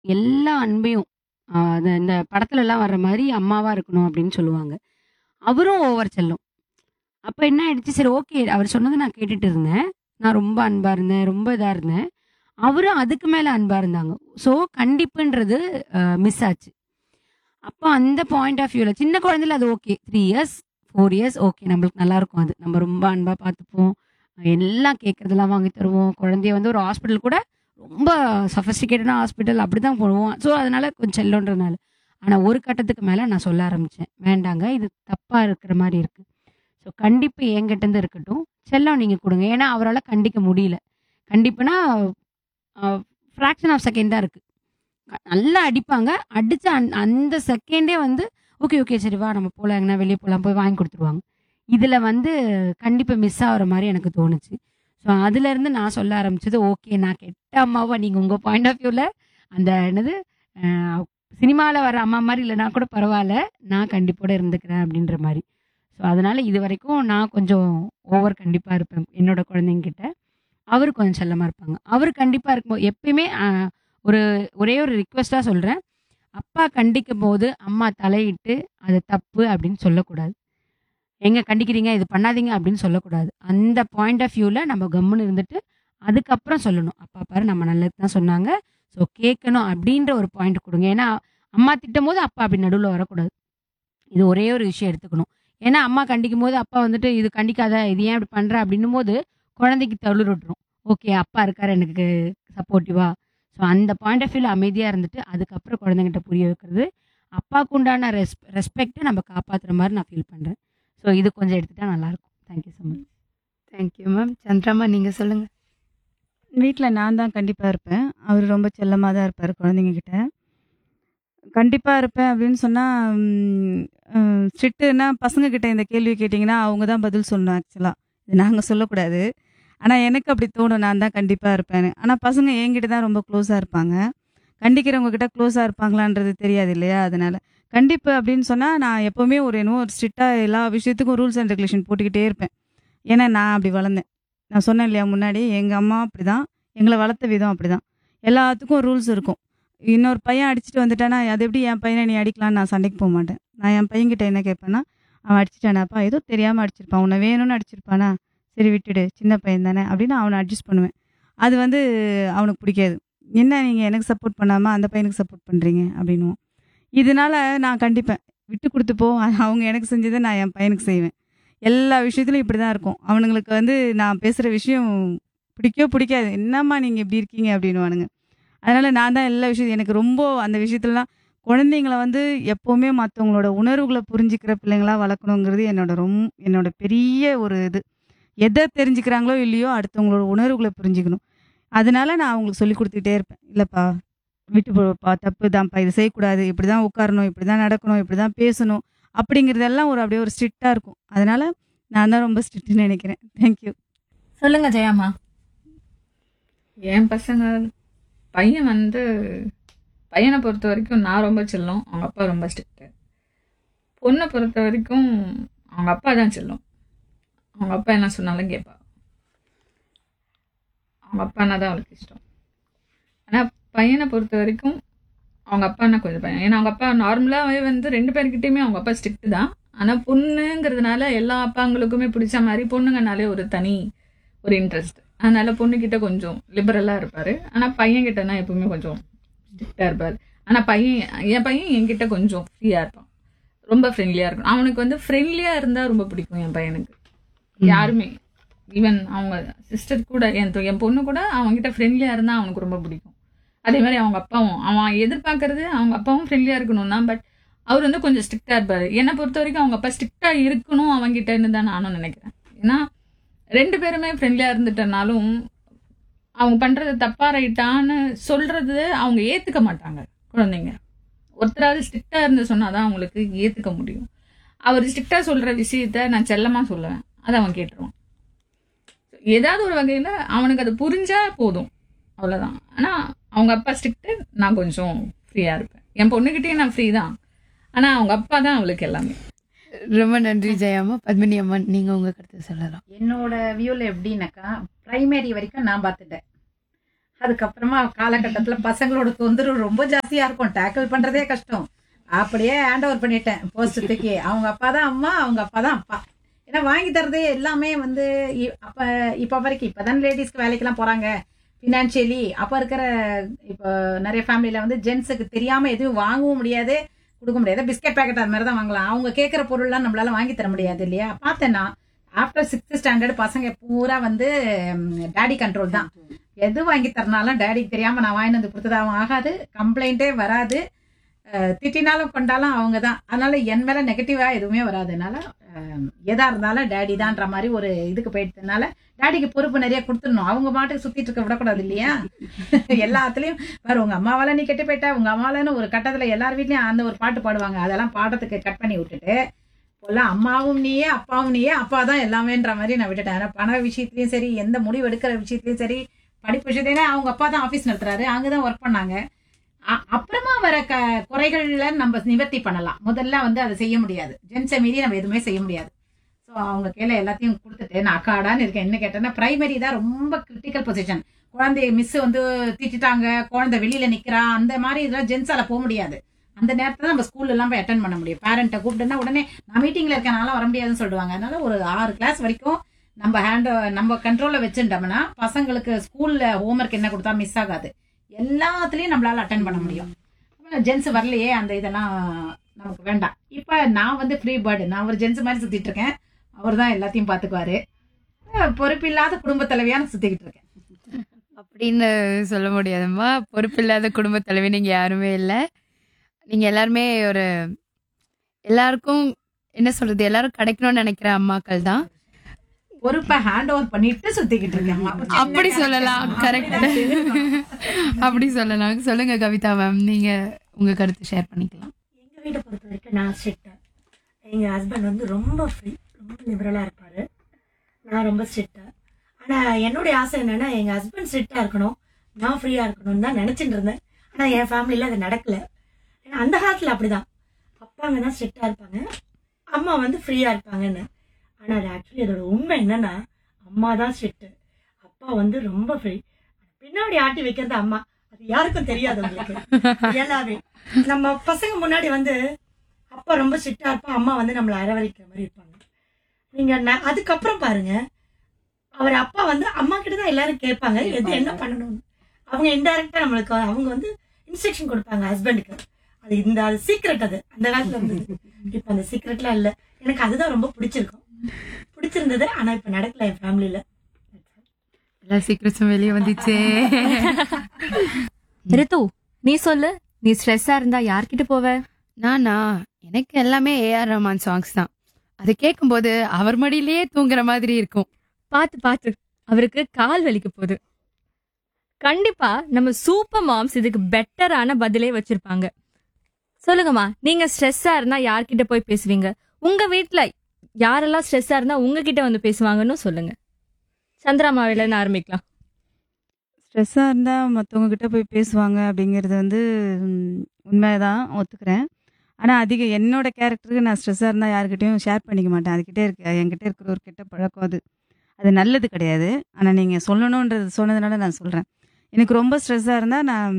எல்லா அன்பையும் அ அந்த இந்த படத்துலலாம் வர்ற மாரி அம்மாவா இருக்கணும் அப்படின்னு சொல்லுவாங்க. அவரும் ஓவர் செல்லம். அப்ப என்ன ஆயிடுச்சு, சரி ஓகே அவர் சொன்னத நான் கேட்டுட்டு இருந்தேன். நான் ரொம்ப அன்பா இருந்தேன். ரொம்ப இதா இருந்தேன். அவரும் அதுக்கு மேல அன்பா இருந்தாங்க. ஸோ கண்டிப்புன்றது அ மிஸ் ஆச்சு. அப்போ அந்த பாயிண்ட் ஆஃப் வியூல சின்ன குழந்தையில அது ஓகே. 3 இயர்ஸ், 4 இயர்ஸ் ஓகே நம்மளுக்கு நல்லாருக்கும் அது. நம்ம ரொம்ப அன்பா பார்த்துப்போம். எல்லாம் கேட்கறதெல்லாம் வாங்கி தருவோம். குழந்தைய வந்து ஒரு ஹாஸ்பிட்டல் கூட ரொம்ப சொஃபிஸ்டிகேட்டடான ஹாஸ்பிட்டல் அப்படிதான் போவோம். ஸோ அதனால கொஞ்சம் செல்லம்ன்றதுனால. ஆனா ஒரு கட்டத்துக்கு மேல நான் சொல்ல ஆரம்பிச்சேன். வேண்டாங்க இது தப்பா இருக்கிற மாரி இருக்கு. ஸோ கண்டிப்பு என்கிட்ட இருந்து இருக்கட்டும். செல்லம் நீங்க குடுங்க. ஏன்னா அவரால கண்டிக்க முடியல. கண்டிப்புனா அ ஃபிராக்ஷன் ஆஃப் செகண்ட் தான் இருக்கு. நல்லா அடிப்பாங்க. அடிச்ச அந் அந்த செகண்டே வந்து ஓகே, ஓகே சரி வா நம்ம போலாம் எங்கனா வெளிய போலாம் போய் வாங்கி குடுத்துருவாங்க. இதுல வந்து கண்டிப்பு மிஸ் ஆகுற மாரி எனக்கு தோணுச்சு. ஸோ அதுலருந்து நான் சொல்ல ஆரம்பிச்சது ஓகே நான் கெட்ட அம்மாவா நீங்க உங்க பாயிண்ட் ஆஃப் வியூல அந்த என்னது அ சினிமால வர அம்மா மாரி இல்லனா கூட பரவால்ல. நான் கண்டிப்போட இருந்துக்கிறேன் அப்படின்ற மாரி. ஸோ அதனால இதுவரைக்கும் நான் கொஞ்சம் ஓவர் கண்டிப்பா இருப்பேன். என்னோட குழந்தைங்ககிட்ட. அவரு கொஞ்சம் செல்லமா இருப்பாங்க. அவரு கண்டிப்பா இருக்கும்போது எப்பயுமே அ ஒரு ஒரே ஒரு ரிக்வெஸ்ட்டா சொல்றேன். அப்பா கண்டிக்கும்போது அம்மா தலையிட்டு அது தப்பு அப்படின்னு சொல்லக்கூடாது. ஏங்க கண்டிக்கிறீங்க இது பண்ணாதீங்க அப்படின்னு சொல்லக்கூடாது. அந்த பாயிண்ட் ஆஃப் வியூல நம்ம கம்முனு இருந்துட்டு அதுக்கப்புறம் சொல்லணும். அப்பா பாரு நம்ம நல்லதுக்கு தான் சொன்னாங்க. ஸோ கேட்கணும் அப்படின்ற ஒரு பாயிண்ட் குடுங்க. ஏன்னா அம்மா திட்டும்போது அப்பா அப்படி நடுவுல வரக்கூடாது. இது ஒரே ஒரு விஷயம் எடுத்துக்கணும். ஏன்னா அம்மா கண்டிக்கும்போது அப்பா வந்துட்டு இது கண்டிக்காத இது ஏன் இப்படி பண்ற அப்படின்னும்போது குழந்தைக்கு தளிர் விட்டுரும். ஓகே அப்பா இருக்காரு எனக்கு சப்போர்ட்டிவா. ஸோ அந்த பாயிண்ட் ஆஃப் வியூல அமைதியா இருந்துட்டு அதுக்கப்புறம் குழந்தைங்ககிட்ட புரிய வைக்கிறது. அப்பாவுக்கு உண்டான ரெஸ் ரெஸ்பெக்ட்ட நம்ம காப்பாத்துற மாரி நான் ஃபீல் பண்றேன். ஸோ இது கொஞ்சம் எடுத்துட்டா நல்லாயிருக்கும். Thank you so much. Thank you ma'am. சந்திராம்மா நீங்க சொல்லுங்க. வீட்ல நான் தான் கண்டிப்பா இருப்பேன். அவரு ரொம்ப செல்லமா தான் இருப்பாரு குழந்தைங்க கிட்ட. கண்டிப்பா இருப்பேன் அப்படின்னு சொன்னா, ம் அ ஸ்ட்ரிக்ட்டுன்னா பசங்க கிட்ட இந்த கேள்வி கேட்டீங்கன்னா, அவங்க தான் பதில் சொல்லணும் ஆக்சுவலா. இது நாங்க சொல்லக்கூடாது. ஆனா எனக்கு அப்படி தோணும் நான் தான் கண்டிப்பா இருப்பேன்னு. ஆனா பசங்க என்கிட்ட தான் ரொம்ப க்ளோஸா இருப்பாங்க. கண்டிக்கிறவங்க கிட்ட க்ளோஸா இருப்பாங்களான்றது தெரியாது இல்லையா? அதனால. கண்டிப்பு அப்படின்னு சொன்னா, நான் எப்பவுமே ஒரு என்னமோ ஒரு ஸ்ட்ரிக்ட்டா எல்லா விஷயத்துக்கும் ரூல்ஸ் அண்ட் ரெகுலேஷன் போட்டுக்கிட்டே இருப்பேன். ஏன்னா நான் அப்படி வளர்ந்தேன். நான் சொன்னேன் இல்லையா முன்னாடி, எங்க அம்மா அப்படிதான். எங்கள வளர்த்த விதம் அப்படிதான். எல்லாத்துக்கும் ரூல்ஸ் இருக்கும். இன்னொரு பையன் அடிச்சுட்டு வந்துட்டானா, அது எப்படி என் பையன நீ அடிக்கலான்னு நான் சண்டைக்கு போ மாட்டேன். நான் என் பையன்கிட்ட என்ன கேட்பேன்னா, அவன் அடிச்சுட்டானாப்பா, ஏதோ தெரியாம அடிச்சிருப்பான். உன்ன வேணும்னு அடிச்சிருப்பானா? சரி விட்டுடு. சின்ன பையன் தானே அப்படின்னு அவன அட்ஜஸ்ட் பண்ணுவேன். அது வந்து அவனுக்கு பிடிக்காது. என்ன நீங்க எனக்கு சப்போர்ட் பண்ணாம அந்த பையனுக்கு சப்போர்ட் பண்றீங்க அப்படின்னுவான். இதனால நான் கண்டிப்பேன். விட்டு குடுத்து போ. அவங்க எனக்கு செஞ்சத நான் என் பையனுக்கு செய்வேன். எல்லா விஷயத்துலயும் இப்படிதான் இருக்கும். அவனுங்களுக்கு வந்து நான் பேசுற விஷயம் பிடிக்கவே பிடிக்காது. என்னம்மா நீங்க இப்படி இருக்கீங்க அப்படின்னுவானுங்க. அதனால நான் தான் எல்லா விஷயம் எனக்கு ரொம்ப அந்த விஷயத்துலலாம் குழந்தைங்கள வந்து எப்பவுமே மத்தவங்களோட உணர்வுகள புரிஞ்சுக்கிற பிள்ளைங்களா வளர்க்கணுங்கிறது என்னோட ரொம் என்னோட பெரிய ஒரு இது. எத தெரிஞ்சுக்கிறாங்களோ இல்லையோ அடுத்தவங்களோட உணர்வுகள புரிஞ்சுக்கணும். அதனால நான் அவங்களுக்கு சொல்லிக் குடுத்துக்கிட்டே இருப்பேன். இல்லப்பா விட்டு போப்பா தப்புதான்ப்பா இது செய்யக்கூடாது. இப்படிதான் உட்காரணும். இப்படிதான் நடக்கணும். இப்படிதான் பேசணும். அப்படிங்கிறதெல்லாம் ஒரு அப்படியே ஒரு ஸ்ட்ரிக்ட்டா இருக்கும். அதனால நான் தான் ரொம்ப ஸ்ட்ரிக்ட்ன்னு நினைக்கிறேன். Thank you. சொல்லுங்க ஜெயாம்மா. என் பசங்க பையன் வந்து பையனை பொறுத்த வரைக்கும் நான் ரொம்ப செல்லம். அவங்க அப்பா ரொம்ப ஸ்ட்ரிக்ட்டு. பொண்ணை பொறுத்த வரைக்கும் அவங்க அப்பா தான் செல்லம். அவங்க அப்பா என்ன சொன்னாலும் கேட்பா. அவங்க அப்பான்னா தான் அவளுக்கு இஷ்டம். ஆனா பையனை பொறுத்த வரைக்கும் அவங்க அப்பான்னா கொஞ்சம் பயம். ஏன்னா அவங்க அப்பா நார்மலாவே வந்து 2 பேர்கிட்டயுமே அவங்க அப்பா ஸ்ட்ரிக்ட் தான். ஆனா பொண்ணுங்கிறதுனால எல்லா அப்பாங்களுக்குமே பிடிச்ச மாரி பொண்ணுங்கனாலே ஒரு தனி ஒரு இன்ட்ரெஸ்ட். அதனால பொண்ணுகிட்ட கொஞ்சம் லிபரலா இருப்பாரு. ஆனா பையன்கிட்டனா எப்பவுமே கொஞ்சம் ஸ்ட்ரிக்ட்டா இருப்பாரு. ஆனா பையன் என் பையன் என்கிட்ட கொஞ்சம் ஃப்ரீயா இருப்பான். ரொம்ப ஃப்ரெண்ட்லியா இருக்கணும். அவனுக்கு வந்து ஃப்ரெண்ட்லியா இருந்தா ரொம்ப பிடிக்கும் என் பையனுக்கு. யாருமே ஈவன் அவங்க சிஸ்டர் கூட என் தொ- என் பொண்ணு கூட அவன்கிட்ட ஃப்ரெண்ட்லியா இருந்தா அவனுக்கு ரொம்ப பிடிக்கும். அதே மாதிரி அவங்க அப்பாவும் அவன் எதிர்பார்க்கறது அவங்க அப்பாவும் ஃப்ரெண்ட்லியா இருக்கணும் தான். பட் அவர் வந்து கொஞ்சம் ஸ்ட்ரிக்ட்டா இருப்பாரு. என்னை பொறுத்த வரைக்கும் அவங்க அப்பா ஸ்ட்ரிக்ட்டா இருக்கணும் அவன்கிட்டன்னு தான் நானும் நினைக்கிறேன். ஏன்னா 2 பேருமே ஃப்ரெண்ட்லியா இருந்துட்டனாலும் அவங்க பண்றது தப்பா ரைட்டான்னு சொல்றது அவங்க ஏத்துக்க மாட்டாங்க குழந்தைங்க. ஒருத்தராவது ஸ்ட்ரிக்ட்டா இருந்து சொன்னாதான் அவங்களுக்கு ஏத்துக்க முடியும். அவர் ஸ்ட்ரிக்ட்டா சொல்ற விஷயத்த நான் செல்லமா சொல்லுவேன். அதை அவன் கேட்டுருவான். ஏதாவது ஒரு வகையில அவனுக்கு அது புரிஞ்சா போதும். அவ்வளவுதான். ஆனா அவங்க அப்பா ஸ்ட்ரிக்ட் நான் கொஞ்சம் ஃப்ரீயா இருப்பேன். என் பொண்ணுகிட்டயும் நான் ஃப்ரீ தான். ஆனா அவங்க அப்பா தான் அவளுக்கு எல்லாமே. ரொம்ப நன்றி ஜெயாம்மா. பத்மினி அம்மன் நீங்க உங்க கருத்து சொல்லலாம். என்னோட வியூல எப்படின்னாக்கா பிரைமரி வரைக்கும் நான் பார்த்துட்டேன் அதுக்கப்புறமா காலகட்டத்துல பசங்களோட தொந்தரவு ரொம்ப ஜாஸ்தியா இருக்கும் டேக்கிள் பண்றதே கஷ்டம் அப்படியே ஹேண்ட் ஓவர் பண்ணிட்டேன் போஸ்ட் தூக்கி அவங்க அப்பா தான் அம்மா அவங்க அப்பா தான் அப்பா ஏன்னா வாங்கி தரது எல்லாமே வந்து இ- அப்ப இப்ப வரைக்கும் இப்பதான் லேடிஸ்க்கு வேலைக்கெல்லாம் போறாங்க ஃபினான்ஷியலி அப்ப இருக்கிற இப்போ நிறைய ஃபேமிலியில வந்து ஜென்ஸுக்கு தெரியாம எதுவும் வாங்கவும் முடியாது கொடுக்க முடியாது பிஸ்கெட் பேக்கெட் அது மாதிரி தான் வாங்கலாம் அவங்க கேட்குற பொருள்லாம் நம்மளால வாங்கி தர முடியாது இல்லையா பார்த்தேன்னா ஆஃப்டர் சிக்ஸ்த் ஸ்டாண்டர்ட் பசங்க பூரா வந்து டேடி கண்ட்ரோல் தான் எது வாங்கி தரனாலும் டேடிக்கு தெரியாம நான் வாங்கிட்டு வந்து கொடுத்ததாகவும் ஆகாது கம்ப்ளைண்ட்டே வராது அஹ், திட்டினாலும் கொண்டாலும் அவங்க தான் அதனால என் மேல நெகட்டிவா எதுவுமே வராதுனால அஹ், எதா இருந்தாலும் டேடி தான்ற மாதிரி ஒரு இதுக்கு போயிட்டதுனால டேடிக்கு பொறுப்பு நிறைய கொடுத்துடணும் அவங்க பாட்டுக்கு சுத்திட்டு இருக்க விடக்கூடாது இல்லையா எல்லாத்துலயும் வேற உங்க அம்மாவால நீ கெட்டு போயிட்ட உங்க அம்மாவாலன்னு ஒரு கட்டத்துல எல்லார் வீட்லயும் அந்த ஒரு பாட்டு பாடுவாங்க அதெல்லாம் பாடத்துக்கு கட் பண்ணி விட்டுட்டு இப்போல்லாம் அம்மாவும் நீயே அப்பாவும் நீயே அப்பா தான் எல்லாமேன்ற மாதிரி நான் விட்டுட்டேன் ஆனா பண விஷயத்துலயும் சரி எந்த முடிவு எடுக்கிற விஷயத்துலயும் சரி படிப்பு விஷயத்தையும் அவங்க அப்பா தான் ஆபீஸ் நடத்துறாரு அங்கதான் ஒர்க் பண்ணாங்க அ- அப்புறமா வர க குறைகள்ல நம்ம நிவர்த்தி பண்ணலாம் முதல்ல வந்து அதை செய்ய முடியாது ஜென்ஸை மீறி நம்ம எதுவுமே செய்ய முடியாது ஸோ அவங்க கையில எல்லாத்தையும் கொடுத்துட்டு நான் அக்காடான்னு இருக்கேன் என்ன கேட்டேன்னா பிரைமரி தான் ரொம்ப கிரிட்டிக்கல் பொசிஷன் குழந்தைய மிஸ் வந்து திட்டிட்டாங்க குழந்தை வெளியில நிக்கிறா அந்த மாதிரி இதெல்லாம் ஜென்ஸால போக முடியாது அந்த நேரத்துல நம்ம ஸ்கூல்ல எல்லாம் போய் அட்டன் பண்ண முடியும் பேரண்ட்டை கூப்பிட்டுனா உடனே நான் மீட்டிங்ல இருக்கனால வர முடியாதுன்னு சொல்லுவாங்க அதனால ஒரு ஆறு கிளாஸ் வரைக்கும் நம்ம ஹேண்ட் நம்ம கண்ட்ரோல்ல வச்சுட்டோம்னா பசங்களுக்கு ஸ்கூல்ல ஹோம்ஒர்க் என்ன கொடுத்தா மிஸ் ஆகாது எல்லாத்துலயும் நம்மளால அட்டன் பண்ண முடியும் ஜென்ஸ் வரலையே அந்த இதெல்லாம் நமக்கு வேண்டாம் இப்ப நான் வந்து ஃப்ரீ பேர்டு நான் ஒரு ஜென்ஸ் மாதிரி சுத்திட்டு இருக்கேன் அவர் தான் எல்லாத்தையும் பாத்துக்குவாரு அஹ் பொறுப்பில்லாத குடும்ப தலைவியா நான் சுத்திக்கிட்டு இருக்கேன் அப்படின்னு சொல்ல முடியாதும்மா பொறுப்பில்லாத குடும்ப தலைவி நீங்க யாருமே இல்லை நீங்க எல்லாருமே ஒரு எல்லாருக்கும் என்ன சொல்றது எல்லாரும் கிடைக்கணும்னு நினைக்கிற அம்மாக்கள் தான் பொறுப்பை ஹேண்ட் ஓவர் பண்ணிட்டு சுத்திக்கிட்டு இருக்கேன் அப்படி சொல்லலாம் கரெக்ட் அப்படி சொல்லலாம் சொல்லுங்க கவிதா மேம் நீங்க உங்க கருத்து ஷேர் பண்ணிக்கலாம் எங்கள் வீட்டை பொறுத்த வரைக்கும் நான் ஸ்ட்ரிக்ட்டு எங்கள் ஹஸ்பண்ட் வந்து ரொம்ப ஃப்ரீ ரொம்ப லிபரலாக இருப்பார் நான் ரொம்ப ஸ்ட்ரிக்ட்டு ஆனால் என்னுடைய ஆசை என்னென்னா எங்கள் ஹஸ்பண்ட் ஸ்ட்ரிக்டாக இருக்கணும் நான் ஃப்ரீயாக இருக்கணும்னு தான் நினச்சிட்டு இருந்தேன் ஆனால் என் ஃபேமிலியில் அது நடக்கலை ஏன்னா அந்த காலத்தில் அப்படி தான் அப்பாங்க தான் ஸ்ட்ரிக்டாக இருப்பாங்க அம்மா வந்து ஃப்ரீயாக இருப்பாங்கன்னு ஆனால் அது ஆக்சுவலி அதோட உண்மை என்னன்னா அம்மா தான் ஸ்ட்ரிக்ட்டு அப்பா வந்து ரொம்ப ஃப்ரீ பின்னாடி ஆட்டி வைக்கிறது அம்மா அது யாருக்கும் தெரியாது உங்களுக்கு எல்லாமே நம்ம பசங்க முன்னாடி வந்து அப்பா ரொம்ப ஸ்ட்ரிக்டா இருப்பா அம்மா வந்து நம்மளை அரவணைக்கிற மாதிரி இருப்பாங்க நீங்க ந- அதுக்கப்புறம் பாருங்க அவர் அப்பா வந்து அம்மா கிட்ட தான் எல்லாரும் கேட்பாங்க எது என்ன பண்ணணும்னு அவங்க இன்டைரக்டா நம்மளுக்கு அவங்க வந்து இன்ஸ்ட்ரக்ஷன் கொடுப்பாங்க ஹஸ்பண்டுக்கு அது இந்த அது சீக்ரெட் அது அந்த காலத்துல இருந்தது இப்ப அந்த சீக்ரெட்லாம் இல்ல எனக்கு அதுதான் ரொம்ப பிடிச்சிருக்கும் பிடிச்சிருந்தது ஆனா இப்ப நடக்கல என் ஃபேமிலில எல்லா சீக்கிரட்ஸும் வெளியே வந்துச்சே ரித்து நீ சொல்லு நீ ஸ்ட்ரெஸ்ஸா இருந்தா யார்கிட்ட போவ நானா எனக்கு எல்லாமே ஏஆர் ரஹ்மான் சாங்ஸ் தான் அது கேட்கும்போது அவர் மடியிலேயே தூங்குற மாதிரி இருக்கும் பாத்து பாத்து அவருக்கு கால் வலிக்க போகுது கண்டிப்பா நம்ம சூப்பர் மாம்ஸ் இதுக்கு பெட்டரான பதிலே வச்சிருப்பாங்க சொல்லுங்கம்மா நீங்க ஸ்ட்ரெஸ்ஸா இருந்தா யார்கிட்ட போய் பேசுவீங்க உங்க வீட்ல யாரெல்லாம் ஸ்ட்ரெஸ்ஸா இருந்தா உங்ககிட்ட வந்து பேசுவாங்கன்னு சொல்லுங்க சந்திராமாவில இருந்து ஆரம்பிக்கலாம் ஸ்ட்ரெஸ்ஸாக இருந்தால் மற்றவங்க கிட்ட போய் பேசுவாங்க அப்படிங்கிறது வந்து ம், உண்மைதான் ஒத்துக்கிறேன் ஆனால் அதிக என்னோட கேரக்டருக்கு நான் ஸ்ட்ரெஸ்ஸாக இருந்தால் யாருக்கிட்டையும் ஷேர் பண்ணிக்க மாட்டேன் அதுக்கிட்டே இருக்கு என்கிட்ட இருக்கிற ஒரு கெட்ட பழக்கம் அது அது நல்லது கிடையாது ஆனால் நீங்கள் சொல்லணுன்றது சொன்னதுனால நான் சொல்கிறேன் எனக்கு ரொம்ப ஸ்ட்ரெஸ்ஸாக இருந்தால் நான்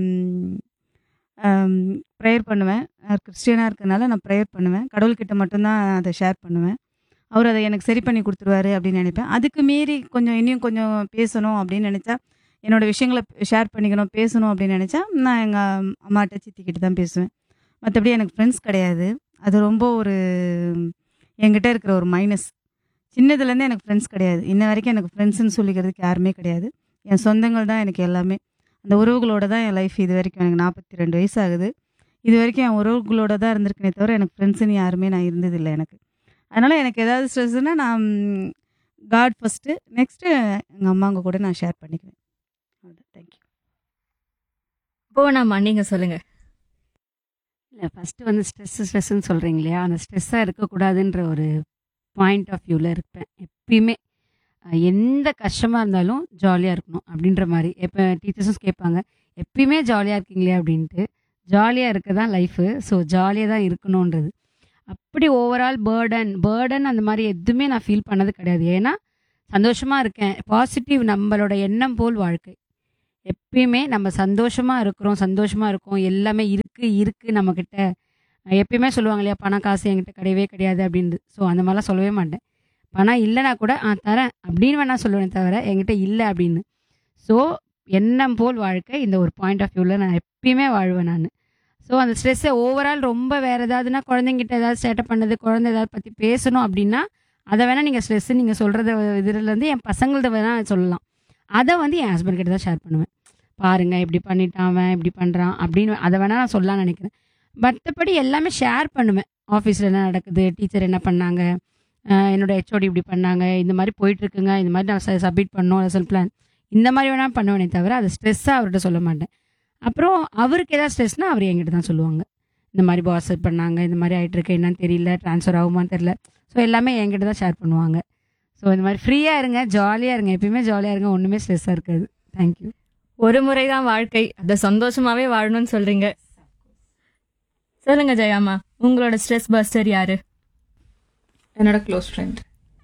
ப்ரேயர் பண்ணுவேன் கிறிஸ்டியனாக இருக்கனால நான் ப்ரேயர் பண்ணுவேன் கடவுள்கிட்ட மட்டும்தான் அதை ஷேர் பண்ணுவேன் அவர் அதை எனக்கு சரி பண்ணி கொடுத்துருவாரு அப்படின்னு நினைப்பேன் அதுக்கு மீறி கொஞ்சம் இன்னும் கொஞ்சம் பேசணும் அப்படின்னு நினச்சா என்னோட விஷயங்களை ஷேர் பண்ணிக்கணும் பேசணும் அப்படின்னு நினச்சா நான் எங்கள் அம்மாட்ட சித்திக்கிட்ட தான் பேசுவேன் மற்றபடி எனக்கு ஃப்ரெண்ட்ஸ் கிடையாது அது ரொம்ப ஒரு என்கிட்ட இருக்கிற ஒரு மைனஸ் சின்னதுலேருந்தே எனக்கு ஃப்ரெண்ட்ஸ் கிடையாது இன்ன வரைக்கும் எனக்கு ஃப்ரெண்ட்ஸ்னு சொல்லிக்கிறதுக்கு யாருமே கிடையாது என் சொந்தங்கள் தான் எனக்கு எல்லாமே அந்த உறவுகளோட தான் என் லைஃப் இது வரைக்கும் எனக்கு நாற்பத்தி ரெண்டு வயசு ஆகுது இது வரைக்கும் என் உறவுகளோட தான் இருந்திருக்கேனே தவிர எனக்கு ஃப்ரெண்ட்ஸுன்னு யாருமே நான் இருந்ததில்லை எனக்கு அதனால் எனக்கு ஏதாவது ஸ்ட்ரெஸ்ஸுனால் நான் காட் ஃபஸ்ட்டு நெக்ஸ்ட்டு எங்கள் அம்மாங்க கூட நான் ஷேர் பண்ணிக்குவேன் அவ்வளோதான் தேங்க்யூ போனாமா நீங்க சொல்லுங்க இல்லை ஃபஸ்ட்டு வந்து ஸ்ட்ரெஸ் ஸ்ட்ரெஸ்ன்னு சொல்கிறீங்க இல்லையா அந்த ஸ்ட்ரெஸ்ஸாக இருக்கக்கூடாதுன்ற ஒரு பாயிண்ட் ஆஃப் வியூவில் இருப்பேன் எப்பயுமே அஹ், எந்த கஷ்டமாக இருந்தாலும் ஜாலியாக இருக்கணும் அப்படின்ற மாதிரி எப்போ டீச்சர்ஸும் கேட்பாங்க எப்பயுமே ஜாலியாக இருக்கீங்களே அப்படின்ட்டு ஜாலியாக இருக்க தான் லைஃபு ஸோ ஜாலியாக தான் இருக்கணுன்றது அப்படி ஓவரால் பேர்டன் பேர்டன் அந்த மாதிரி எதுவுமே நான் ஃபீல் பண்ணது கிடையாது ஏன்னா சந்தோஷமாக இருக்கேன் பாசிட்டிவ் நம்மளோட எண்ணம் போல் வாழ்க்கை எப்பயுமே நம்ம சந்தோஷமா இருக்கிறோம் சந்தோஷமா இருக்கோம் எல்லாமே இருக்கு இருக்கு நம்ம கிட்ட எப்பயுமே சொல்லுவாங்க இல்லையா பணம் காசு என்கிட்ட கிடையவே கிடையாது அப்படின்னு ஸோ அந்த மாதிரிலாம் சொல்லவே மாட்டேன் பணம் இல்லைனா கூட ஆ தரேன் அப்படின்னு வேணா சொல்லுவேனே தவிர என்கிட்ட இல்லை அப்படின்னு ஸோ எண்ணம் போல் வாழ்க்கை இந்த ஒரு பாயிண்ட் ஆஃப் வியூவில் நான் எப்பயுமே வாழ்வேன் நான் ஸோ அந்த ஸ்ட்ரெஸ்ஸை ஓவரால் ரொம்ப வேறு ஏதாவதுனா குழந்தைங்கிட்ட ஏதாவது சேட்டை பண்ணது குழந்தை ஏதாவது பற்றி பேசணும் அப்படின்னா அதை வேணால் நீங்கள் ஸ்ட்ரெஸ்ஸு நீங்கள் சொல்கிறத இதுலேருந்து என் பசங்கள்ட்ட வேணால் சொல்லலாம் அதை வந்து என் ஹஸ்பண்ட் கிட்ட தான் ஷேர் பண்ணுவேன் பாருங்க இப்படி பண்ணிட்டான் அவன் இப்படி பண்ணுறான் அப்படின்னு அதை வேணால் நான் சொல்லலாம்னு நினைக்கிறேன் மற்றபடி எல்லாமே ஷேர் பண்ணுவேன் ஆஃபீஸில் என்ன நடக்குது டீச்சர் என்ன பண்ணாங்க அஹ் என்னோட ஹெச்ஓடி இப்படி பண்ணாங்க இந்த மாதிரி போயிட்டுருக்குங்க இந்த மாதிரி நான் சப்மிட் பண்ணோம் லெசன் பிளான் இந்த மாதிரி வேணால் பண்ணுவேனே தவிர அது ஸ்ட்ரெஸ்ஸாக அவர்கிட்ட சொல்ல மாட்டேன் அப்புறம் அவருக்கு ஏதாவது ஸ்ட்ரெஸ்னால் அவர் என்கிட்ட தான் சொல்லுவாங்க இந்த மாதிரி பாஸ் பண்ணாங்க இந்த மாதிரி ஆகிட்டு இருக்கு என்னன்னு தெரியல ட்ரான்ஸ்ஃபர் ஆகுமான்னு தெரியல ஸோ எல்லாமே என்கிட்ட தான் ஷேர் பண்ணுவாங்க ஸோ இந்த மாதிரி ஃப்ரீயாக இருங்க ஜாலியாக இருங்க எப்பயுமே ஜாலியாக இருங்க ஒன்றுமே ஸ்ட்ரெஸ்ஸாக இருக்காது தேங்க்யூ ஒரு முறை தான் வாழ்க்கை அதை சந்தோஷமாவே வாழணும்னு சொல்றீங்க சொல்லுங்க ஜெயாமா உங்களோட ஸ்ட்ரெஸ் பஸ்டர் யாரு என்னோட க்ளோஸ் ஃப்ரெண்ட்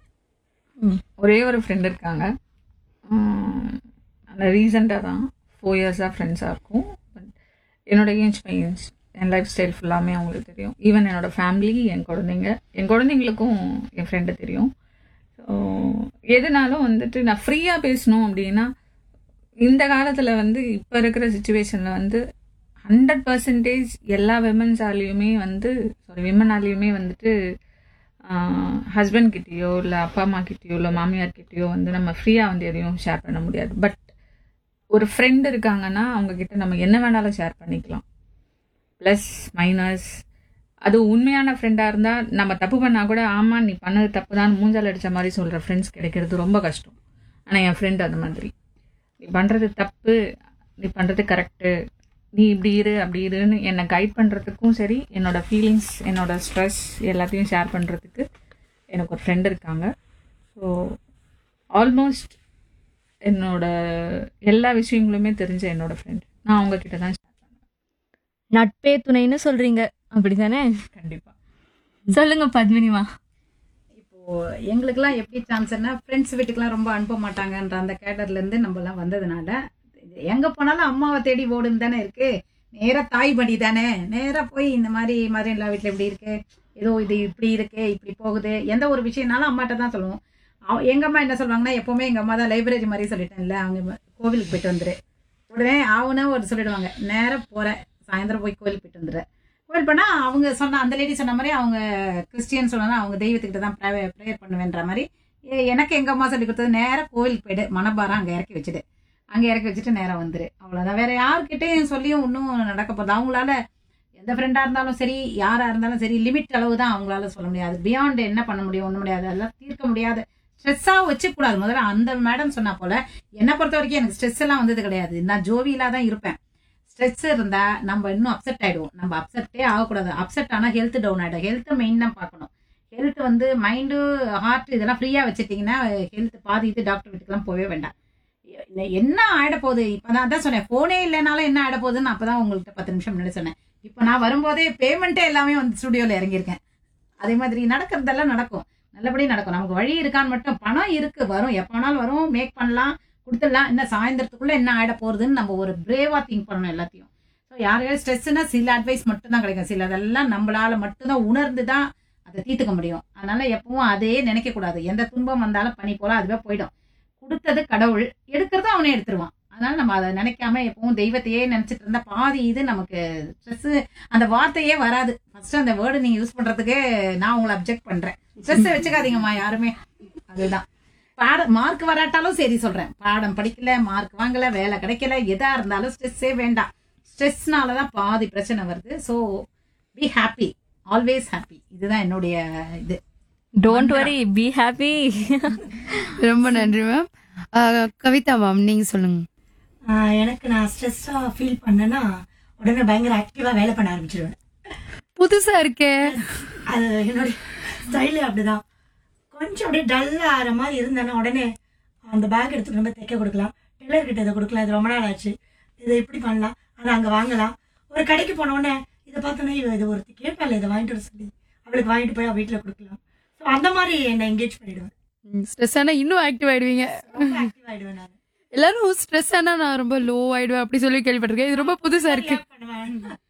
ஒரே ஒரு ஃப்ரெண்ட் இருக்காங்க உம், அந்த ரீசெண்டாக தான் ஃபோர் இயர்ஸாக ஃப்ரெண்ட்ஸாக இருக்கும் பட் என்னோட ஏஜ் பையன்ஸ் என் லைஃப் ஸ்டைல் ஃபுல்லாமே அவங்களுக்கு தெரியும் ஈவன் என்னோட ஃபேமிலி என் குழந்தைங்க என் குழந்தைங்களுக்கும் என் ஃப்ரெண்டு தெரியும் ஸோ எதுனாலும் வந்துட்டு நான் ஃப்ரீயாக பேசணும் அப்படின்னா இந்த காலத்தில் வந்து இப்போ இருக்கிற சுச்சுவேஷனில் வந்து ஹண்ட்ரட் பர்சன்டேஜ் எல்லா விமன்ஸாலேயுமே வந்து சாரி விமனாலேயுமே வந்துட்டு ஹஸ்பண்ட் கிட்டேயோ இல்லை அப்பா அம்மா கிட்டேயோ இல்லை மாமியார் கிட்டேயோ வந்து நம்ம ஃப்ரீயாக வந்து எதையும் ஷேர் பண்ண முடியாது பட் ஒரு ஃப்ரெண்ட் இருக்காங்கன்னா அவங்க கிட்ட நம்ம என்ன வேணாலும் ஷேர் பண்ணிக்கலாம் ப்ளஸ் மைனஸ் அது உண்மையான ஃப்ரெண்டாக இருந்தால் நம்ம தப்பு பண்ணால் கூட ஆமாம் நீ பண்ணது தப்பு தான் மூஞ்சால் அடித்த மாதிரி சொல்கிற ஃப்ரெண்ட்ஸ் கிடைக்கிறது ரொம்ப கஷ்டம் ஆனால் என் ஃப்ரெண்ட் அது மாதிரி நீ பண்ணுறது தப்பு நீ பண்ணுறது கரெக்டு நீ இப்படி இரு அப்படி இருன்னு என்னை கைட் பண்ணுறதுக்கும் சரி என்னோட ஃபீலிங்ஸ் என்னோட ஸ்ட்ரெஸ் எல்லாத்தையும் ஷேர் பண்ணுறதுக்கு எனக்கு ஒரு ஃப்ரெண்ட் இருக்காங்க ஸோ ஆல்மோஸ்ட் என்னோட எல்லா விஷயங்களுமே தெரிஞ்ச என்னோட ஃப்ரெண்ட் நான் அவங்க கிட்ட தான் ஷேர் பண்ணுவேன் நட்பே துணைன்னு சொல்றீங்க அப்படிதானே கண்டிப்பாக சொல்லுங்க பத்மினிமா இப்போ எங்களுக்கெல்லாம் எப்படி சான்ஸ்னா ஃப்ரெண்ட்ஸ் வீட்டுக்கெல்லாம் ரொம்ப அனுப்ப மாட்டாங்கன்ற அந்த கேடர்ல இருந்து நம்ம எல்லாம் வந்ததுனால இது எங்க போனாலும் அம்மாவை தேடி ஓடுன்னு தானே இருக்கு நேரா தாய் படி தானே நேரா போய் இந்த மாதிரி மாதிரி எல்லா வீட்டுல இப்படி இருக்கு ஏதோ இது இப்படி இருக்கு இப்படி போகுது எந்த ஒரு விஷயம்னாலும் அம்மாட்ட தான் சொல்லுவோம் அவ- எங்க அம்மா என்ன சொல்லுவாங்கன்னா எப்பவுமே எங்க அம்மா தான் லைப்ரரி மாதிரி சொல்லிட்டேன்ல அவங்க கோவிலுக்கு போயிட்டு வந்துரு உடனே ஆவுனா ஒரு சொல்லிடுவாங்க நேரா போறேன் சாயந்தரம் போய் கோவிலுக்கு போயிட்டு வந்துரு கோவில் பண்ணா அவங்க சொன்ன அந்த லேடி சொன்ன மாதிரி அவங்க கிறிஸ்டியன் சொன்னா அவங்க தெய்வத்துக்கிட்ட தான் ப்ரேயர் பண்ணுவேன்ற மாதிரி எ- எனக்கு எங்க அம்மா சொல்லி கொடுத்தது நேரா கோவிலுக்கு போயிடு மனபாரம் அங்க இறக்கி வச்சுடு அங்க இறக்கி வச்சுட்டு நேரா வந்துரு அவ்வளவுதான் வேற யார்கிட்டயும் சொல்லியும் ஒன்றும் நடக்க போகுது அவங்களால எந்த ஃப்ரெண்டா இருந்தாலும் சரி யாரா இருந்தாலும் சரி லிமிட் அளவு தான் அவங்களால சொல்ல முடியாது பியாண்ட் என்ன பண்ண முடியும் ஒண்ணும் முடியாது அதெல்லாம் தீர்க்க முடியாது ஸ்ட்ரெஸ்ஸா வச்சுக்க கூடாது முதல்ல அந்த மேடம் சொன்னா போல என்னை பொறுத்த வரைக்கும் எனக்கு ஸ்ட்ரெஸ் எல்லாம் வந்தது கிடையாது நான் ஜோவியலா தான் இருப்பேன் ஸ்ட்ரெஸ் இருந்தா நம்ம இன்னும் அப்செட் ஆயிடுவோம் நம்ம அப்செட்டே ஆகக்கூடாது அப்செட் ஆனா ஹெல்த் டவுன் ஆயிடும் ஹெல்த் மெயின் தான் பார்க்கணும் ஹெல்த் வந்து மைண்டு ஹார்ட் இதெல்லாம் ஃப்ரீயா வச்சுட்டீங்கன்னா ஹெல்த் பாதி இது டாக்டர் வீட்டுக்குலாம் போகவே வேண்டாம் என்ன- என்ன ஆயிட போகுது இப்பதான் அதான் சொன்னேன் போனே இல்லைனாலும் என்ன ஆயிட போகுதுன்னு அப்பதான் உங்கள்கிட்ட பத்து நிமிஷம் முன்னாடி சொன்னேன் இப்போ நான் வரும்போதே பேமெண்ட்டே எல்லாமே வந்து ஸ்டுடியோல இறங்கியிருக்கேன் அதே மாதிரி நடக்கிறதெல்லாம் நடக்கும் நல்லபடியா நடக்கும் நமக்கு வழி இருக்கான்னு மட்டும் பணம் இருக்கு வரும் எப்ப வேணாலும் வரும் மேக் பண்ணலாம் கொடுத்துடலாம் என்ன சாயந்தரத்துக்குள்ள என்ன ஆயிட போறதுன்னு நம்ம ஒரு பிரேவா திங்க் பண்ணணும் எல்லாத்தையும் ஸோ யாரையாவது ஸ்ட்ரெஸ்னா சில அட்வைஸ் மட்டும் தான் கிடைக்கும் சில அதெல்லாம் நம்மளால மட்டும்தான் உணர்ந்து தான் அதை தீர்த்துக்க முடியும் அதனால எப்பவும் அதே நினைக்க கூடாது எந்த துன்பம் வந்தாலும் பனி போல அதுவே போயிடும் கொடுத்தது கடவுள் எடுக்கிறதும் அவனே எடுத்துருவான் அதனால நம்ம அதை நினைக்காம எப்பவும் தெய்வத்தையே நினைச்சிட்டு இருந்தா பாதி இது நமக்கு ஸ்ட்ரெஸ் அந்த வார்த்தையே வராது ஃபர்ஸ்ட் அந்த வேர்டு நீங்க யூஸ் பண்றதுக்கே நான் உங்களை அப்செக்ட் பண்றேன் ஸ்ட்ரெஸ் வச்சுக்காதீங்கம்மா யாருமே அதுதான் பாட மார்க் வராட்டாலும் சரி சொல்றேன் பாடம் படிக்கல மார்க் வாங்கல வேலை கிடைக்கல எதா இருந்தாலும் ஸ்ட்ரெஸ்ஸே வேண்டாம் ஸ்ட்ரெஸ்னால தான் பாதி பிரச்சனை வருது so be happy always happy இதுதான் என்னுடைய இது டோன்ட் வரி பி ஹாப்பி ரொம்ப நன்றி மேம் கவிதா மேம் நீங்க சொல்லுங்க ஆஹ் எனக்கு நான் ஸ்ட்ரெஸ்ஸாக ஃபீல் பண்ணேன்னா உடனே பயங்கர ஆக்டிவாக வேலை பண்ண ஆரம்பிச்சிருவேன் புதுசா இருக்கே அது என்னுடைய ஸ்டைலு அப்படிதான் கொஞ்சம் அப்படியே டல்லாக ஆகிற மாதிரி இருந்தேன்னா உடனே அந்த பேக் எடுத்துட்டு நம்ம தைக்க கொடுக்கலாம் டெய்லர் கிட்ட இதை கொடுக்கலாம் இது ரொம்ப நாள் ஆச்சு இதை இப்படி பண்ணலாம் அதை அங்கே வாங்கலாம் ஒரு கடைக்கு போன உடனே இதை பார்த்தோன்னே இவ இது ஒருத்தி கேட்பாள் இதை வாங்கிட்டு வர சொல்லி அவளுக்கு வாங்கிட்டு போய் அவள் வீட்டில் கொடுக்கலாம் ஸோ அந்த மாதிரி என்னை என்கேஜ் பண்ணிடுவேன் ஸ்ட்ரெஸ் ஆனா இன்னும் ஆக்டிவ் ஆயிடுவீங்க ரொம்ப ஆக்டிவ் ஆகிடுவேன் நான் எல்லாரும் ஸ்ட்ரெஸ் ஆனா நான் ரொம்ப லோ ஆயிடுவேன் அப்படி சொல்லி கேள்விப்பட்டிருக்கேன் இது ரொம்ப புதுசா இருக்கு react பண்ணுவேன்